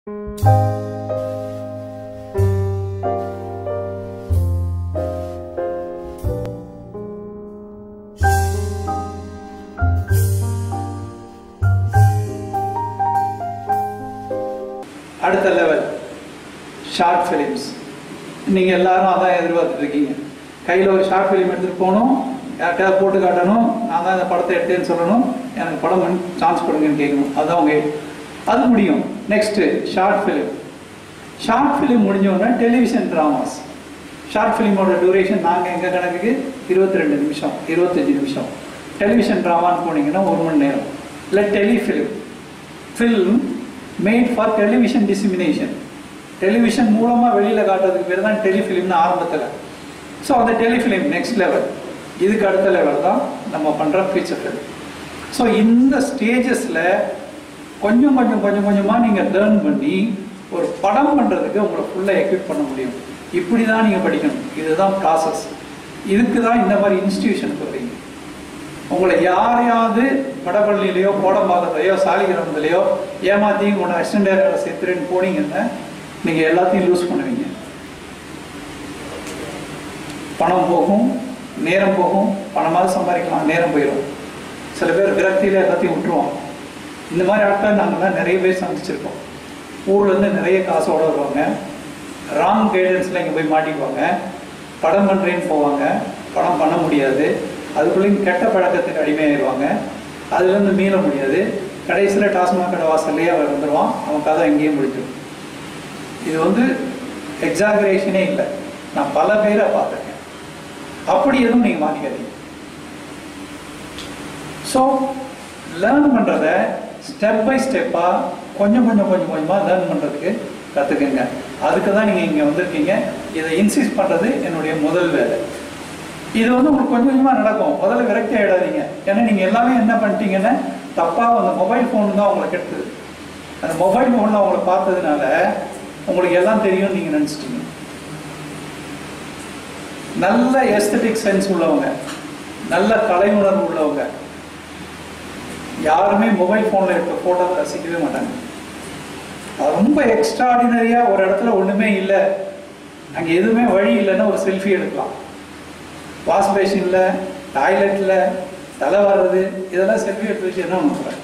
அடுத்த level short films நீங்கள் எல்லாரும் அதான் எதிர்பார்த்துட்டு இருக்கீங்க கையில் ஒரு ஷார்ட் ஃபிலிம் எடுத்துகிட்டு போகணும் யார்கிட்டயாவது போட்டு காட்டணும் நான் தான் இந்த படத்தை எடுத்தேன்னு சொல்லணும் எனக்கு படம் சான்ஸ் கொடுங்கன்னு கேட்கணும் அதுதான் உங்க aim. அது முடியும் next short film short film முடிஞ்சோடனே டெலிவிஷன் ட்ராமாஸ் ஷார்ட் ஃபிலிமோட டியூரேஷன் நாங்கள் எங்கள் கணக்குக்கு இருபத்தி ரெண்டு நிமிஷம் இருபத்தஞ்சி நிமிஷம் டெலிவிஷன் ட்ராமான்னு போனீங்கன்னா ஒரு மணி நேரம் இல்லை telefilm film made for television dissemination television மூலமாக வெளியில் காட்டுறதுக்கு பேர் தான் டெலிஃபிலிம்னு ஆரம்பத்தில் ஸோ அந்த டெலிஃபிலிம் நெக்ஸ்ட் லெவல் இதுக்கு அடுத்த லெவல் தான் நம்ம பண்ணுற ஃபீச்சர் ஃபிலிம் ஸோ இந்த ஸ்டேஜஸில் கொஞ்சம் கொஞ்சம் கொஞ்சம் கொஞ்சமாக நீங்கள் லேர்ன் பண்ணி ஒரு படம் பண்ணுறதுக்கு உங்களை ஃபுல்லாக எக்யூப் பண்ண முடியும் இப்படி தான் நீங்கள் படிக்கணும் இதுதான் ப்ராசஸ் இதுக்கு தான் இந்த மாதிரி இன்ஸ்டிடியூஷனுக்கு வரீங்க உங்களை யாரையாவது வடபள்ளியிலையோ கோடம்பாக்கத்துலையோ சாலிகிராமத்துலையோ ஏமாத்தி உங்களை அசிஸ்டன்ட் டைரக்டர் சேர்த்துறேன்னு போனீங்கன்னா நீங்கள் எல்லாத்தையும் லூஸ் பண்ணுவீங்க பணம் போகும் நேரம் போகும் பணமாவது சம்பாதிக்கலாம் நேரம் போயிடும் சில பேர் விரக்தியில் எல்லாத்தையும் விட்டுருவாங்க இந்த மாதிரி ஆட்கள் நாங்கள்லாம் நிறைய பேர் சந்திச்சிருக்கோம் ஊர்லேருந்து நிறைய காசோட வருவாங்க ராங் கைடன்ஸில் இங்கே போய் மாட்டிக்குவாங்க படம் பண்ணுறேன்னு போவாங்க படம் பண்ண முடியாது அதுக்குள்ளேயும் கெட்ட பழக்கத்துக்கு அடிமையாயிருவாங்க அதுலேருந்து மீள முடியாது கடைசியில் டாஸ்மாக் கடை வாசல்லையே அவன் வந்துடுவான் அவன் கதை எங்கேயும் முடிஞ்சிடும் இது வந்து எக்ஸாகரேஷனே இல்லை நான் பல பேரை பார்த்துருக்கேன் அப்படி எதுவும் நீங்கள் மாற்றிக்காதீங்க ஸோ லேர்ன் பண்ணுறத ஸ்டெப் பை ஸ்டெப்பாக கொஞ்சம் கொஞ்சம் கொஞ்சம் கொஞ்சமாக லேர்ன் பண்ணுறதுக்கு கற்றுக்குங்க அதுக்கு தான் நீங்கள் இங்கே வந்திருக்கீங்க இதை இன்சிஸ்ட் பண்ணுறது என்னுடைய முதல் வேலை இது வந்து உங்களுக்கு கொஞ்சம் கொஞ்சமாக நடக்கும் முதல்ல விரக்தி ஆகிடாதீங்க ஏன்னா நீங்கள் எல்லாமே என்ன பண்ணிட்டீங்கன்னா தப்பாக அந்த மொபைல் ஃபோன் தான் உங்களை கெடுத்தது அந்த மொபைல் ஃபோனில் அவங்கள பார்த்ததுனால உங்களுக்கு எல்லாம் தெரியும்னு நீங்கள் நினச்சிட்டீங்க நல்ல எஸ்தட்டிக் சென்ஸ் உள்ளவங்க நல்ல கலை உணர்வு உள்ளவங்க யாருமே மொபைல் ஃபோனில் எடுத்த ஃபோட்டோ ரசிக்கவே மாட்டாங்க அது ரொம்ப எக்ஸ்ட்ராடினரியாக ஒரு இடத்துல ஒன்றுமே இல்லை அங்கே எதுவுமே வழி இல்லைன்னா ஒரு செல்ஃபி எடுக்கலாம் வாஷ் பேஷனில் டாய்லெட்டில் தலை வர்றது இதெல்லாம் செல்ஃபி எடுத்து வச்சு என்ன பண்ண போகிறேன்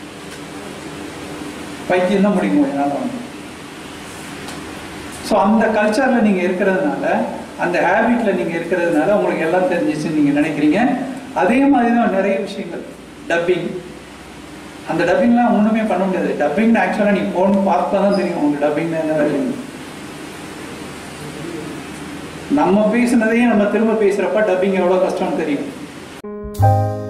பைத்தியம் தான் முடிக்கும் என்னால் வந்து ஸோ அந்த கல்ச்சரில் நீங்கள் இருக்கிறதுனால அந்த ஹேபிட்டில் நீங்கள் இருக்கிறதுனால உங்களுக்கு எல்லாம் தெரிஞ்சிச்சுன்னு நீங்கள் நினைக்கிறீங்க அதே மாதிரி தான் நிறைய விஷயங்கள் டப்பிங் அந்த டப்பிங்லாம் ஒன்றுமே பண்ண முடியாது டப்பிங் ஆக்சுவலாக நீங்கள் ஃபோன் பார்த்தா தான் தெரியும் உங்களுக்கு டப்பிங் என்ன வேலைன்னு நம்ம பேசுனதையே நம்ம திரும்ப பேசுகிறப்ப டப்பிங் எவ்வளோ கஷ்டம்னு தெரியும்